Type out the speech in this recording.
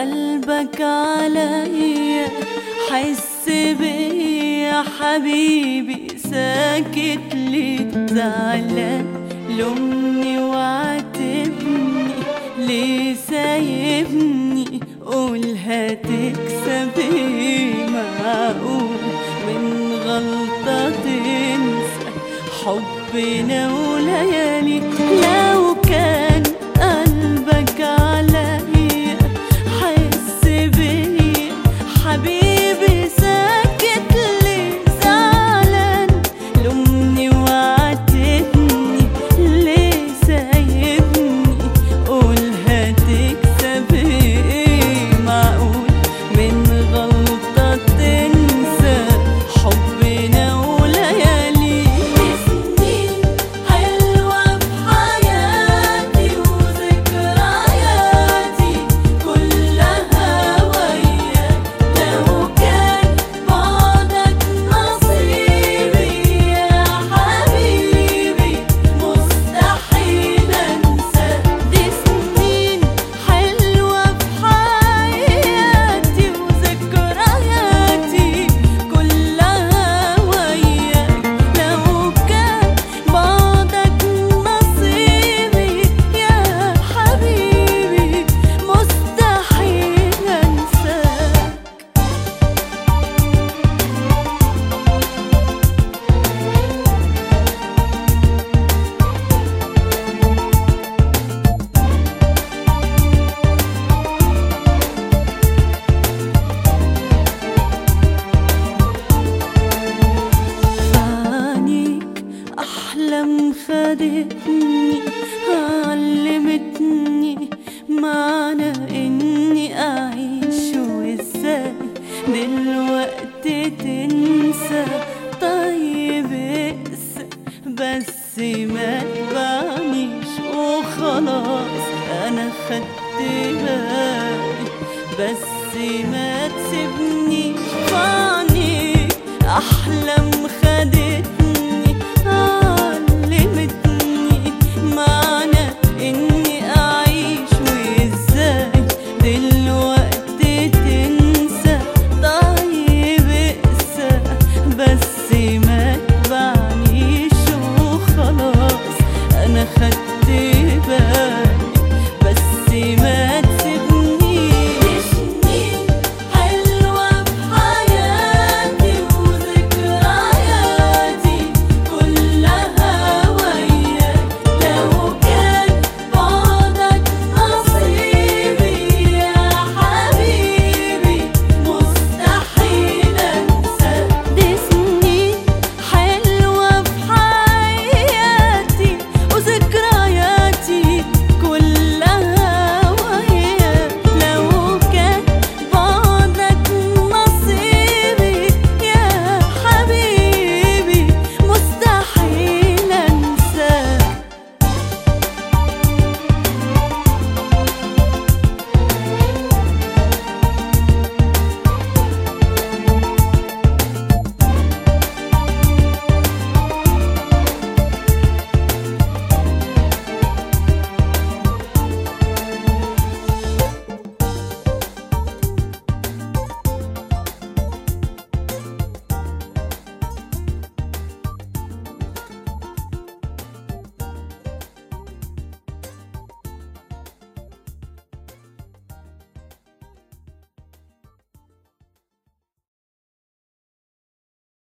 قلبك عليا حس بيا حبيبي ساكت ليه زعلان لومني وعاتبني ليه سايبني قول هتكسب ايه معقول من غلطة تنسى حبنا وليالي لو كان قلبك عليا حس بيا حبيبي ساكت ليه زعلان لومني وعاتبني ليه سايبني قول هتكسب ايه معقول من غلطة تنسى حبنا وليالي سنين حلوة في حياتي وذكرياتي كلها وياك لو كان بعدك نصيبي يا حبيبي مستحيل انسى دي سنين حلوة في حياتي وذكرياتي كلها وياك لو كان بعدك نصيبي يا حبيبي مستحيل انساك عينيك أحلام خدتني علمتني معنى إني أعيش وإزاي دلوقتي تنسى طيب اقسى بس ما تبعنيش وخلاص أنا خدت بالي بس ما تسيبنيش في عينيك أحلام